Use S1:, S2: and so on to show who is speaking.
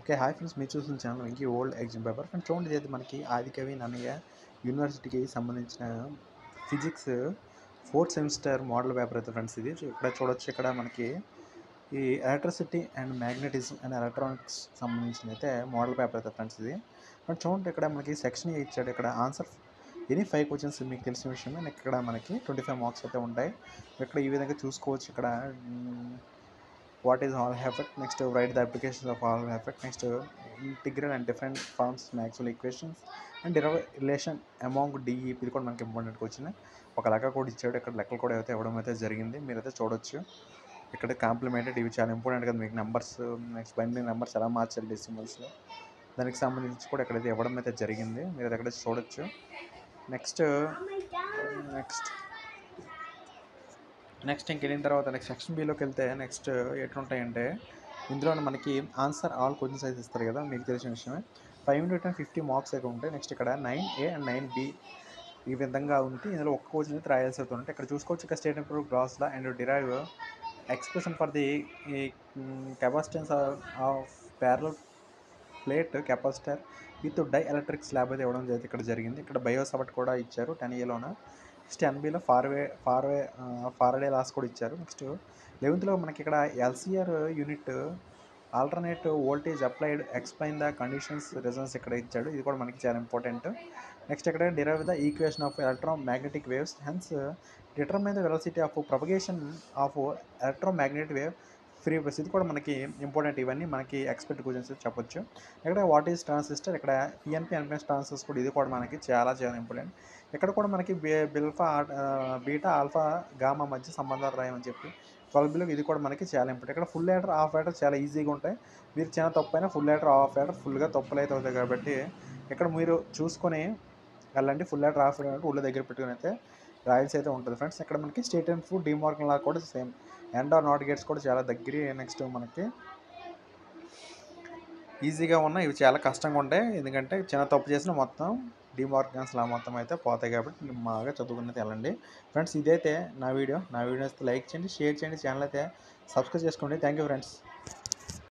S1: okay hi friends మీరు చూసిన channel Venky old exam paper friends చూడండి ఇది అయితే మనకి ఆదికవి నన్నయ్య యూనివర్సిటీకి సంబంధించిన physics fourth semester model paper అయితే ఫ్రెండ్స్ ఇది ఇక్కడ చూడొచ్చు ఇక్కడ మనకి ఈ electricity and magnetism and electronics సంబంధించిన అయితే మోడల్ పేపర్ అయితే ఫ్రెండ్స్ ఇది బట్ చూడండి ఇక్కడ మనకి సెక్షన్ ఇచ్చాడు ఇక్కడ ఆన్సర్ ఎనీ ఫైవ్ క్వశ్చన్స్ మీకు తెలిసిన విషయమే ఇక్కడ మనకి ట్వంటీ ఫైవ్ మార్క్స్ అయితే ఉంటాయి ఇక్కడ ఈ విధంగా చూసుకోవచ్చు ఇక్కడ what is Hall effect next write the applications of Hall effect next integral and different forms Maxwell equations and relation among D E P ఇది కూడా మనకి ఇంపార్టెంట్ వచ్చింది ఒక లెక్క కూడా ఇచ్చాడు ఇక్కడ లెక్కలు కూడా అయితే ఇవ్వడం అయితే జరిగింది మీరైతే చూడొచ్చు ఇక్కడ కాంప్లిమెంటెడ్ ఇవి చాలా ఇంపార్టెంట్ కదా మీకు నెంబర్స్ నెక్స్ట్ బైండింగ్ నెంబర్స్ ఎలా మార్చాలి డెసిమల్స్లో దానికి సంబంధించి కూడా ఇక్కడైతే ఇవ్వడం అయితే జరిగింది మీరు అది ఎక్కడ చూడొచ్చు నెక్స్ట్ నెక్స్ట్ నెక్స్ట్ ఇంకెళ్ళిన తర్వాత నెక్స్ట్ సెక్షన్ బిలోకి వెళ్తే నెక్స్ట్ ఎట్లుంటాయంటే ఇందులో మనకి ఆన్సర్ ఆల్ క్వశ్చన్స్ అయితే ఇస్తారు కదా మీకు తెలిసిన విషయమే five hundred and fifty marks అయితే ఉంటాయి నెక్స్ట్ ఇక్కడ nine A and nine B ఈ విధంగా ఉంటే ఇందులో ఒక్క క్వశ్చన్ అయితే రాయాల్సి అయితే ఉంటాయి ఇక్కడ చూసుకోవచ్చు ఇక్కడ state improve Gauss law and derive expression for the capacitance of parallel plate capacitor with dielectric slab అయితే ఇవ్వడం అయితే ఇక్కడ జరిగింది ఇక్కడ బయో సబట్ కూడా ఇచ్చారు టెన్ ఏలోన నెక్స్ట్ ఎన్బీలో ఫార్వే ఫార్వే ఫార్డే లాస్ కూడా ఇచ్చారు నెక్స్ట్ లెవెన్త్లో మనకి ఇక్కడ LCR unit alternate voltage applied explain the conditions resonance ఇక్కడ ఇచ్చాడు ఇది కూడా మనకి చాలా ఇంపార్టెంట్ నెక్స్ట్ ఇక్కడ derive the equation of electromagnetic waves hence determine the velocity of propagation of electromagnetic wave free bus ఇది కూడా మనకి ఇంపార్టెంట్ ఇవన్నీ మనకి ఎక్స్పెక్ట్ క్వశ్చన్స్ చెప్పొచ్చు ఇక్కడ వాట్ ఈస్ ట్రాన్సిస్టర్ ఇక్కడ పిఎన్పి ఎన్పిఎస్ ట్రాన్సిస్టర్స్ కూడా ఇది కూడా మనకి చాలా చాలా ఇంపార్టెంట్ ఇక్కడ కూడా మనకి బిల్ఫా బీటా ఆల్ఫా గామా మధ్య సంబంధాలు రాయమని చెప్పి ట్వెల్వ్ బిలో ఇది కూడా మనకి చాలా ఇంపార్టెంట్ ఇక్కడ ఫుల్ లీటర్ హాఫ్ లీటర్ చాలా ఈజీగా ఉంటాయి మీరు చిన్న తప్పు అయినా ఫుల్ లీటర్ హాఫ్ లీటర్ ఫుల్గా తప్పులు అయితే అవుతాయి కాబట్టి ఇక్కడ మీరు చూసుకొని వెళ్ళండి ఫుల్ లీటర్ హాఫ్ లీటర్ ఉళ్ళ దగ్గర పెట్టుకుని అయితే రాయల్స్ అయితే ఉంటుంది ఫ్రెండ్స్ ఇక్కడ మనకి state and food De Morgan law కూడా same and or not gates కూడా చాలా దగ్గర నెక్స్ట్ మనకి ఈజీగా ఉన్న ఇవి చాలా కష్టంగా ఉంటాయి ఎందుకంటే చిన్న తప్పు చేసిన మొత్తం డిమార్గన్స్ లా మొత్తం అయితే పోతాయి కాబట్టి బాగా చదువుకున్నది వెళ్ళండి ఫ్రెండ్స్ ఇదైతే నా వీడియో నా వీడియోస్ లైక్ చేయండి షేర్ చేయండి ఛానల్ అయితే సబ్స్క్రైబ్ చేసుకోండి థ్యాంక్ యూ ఫ్రెండ్స్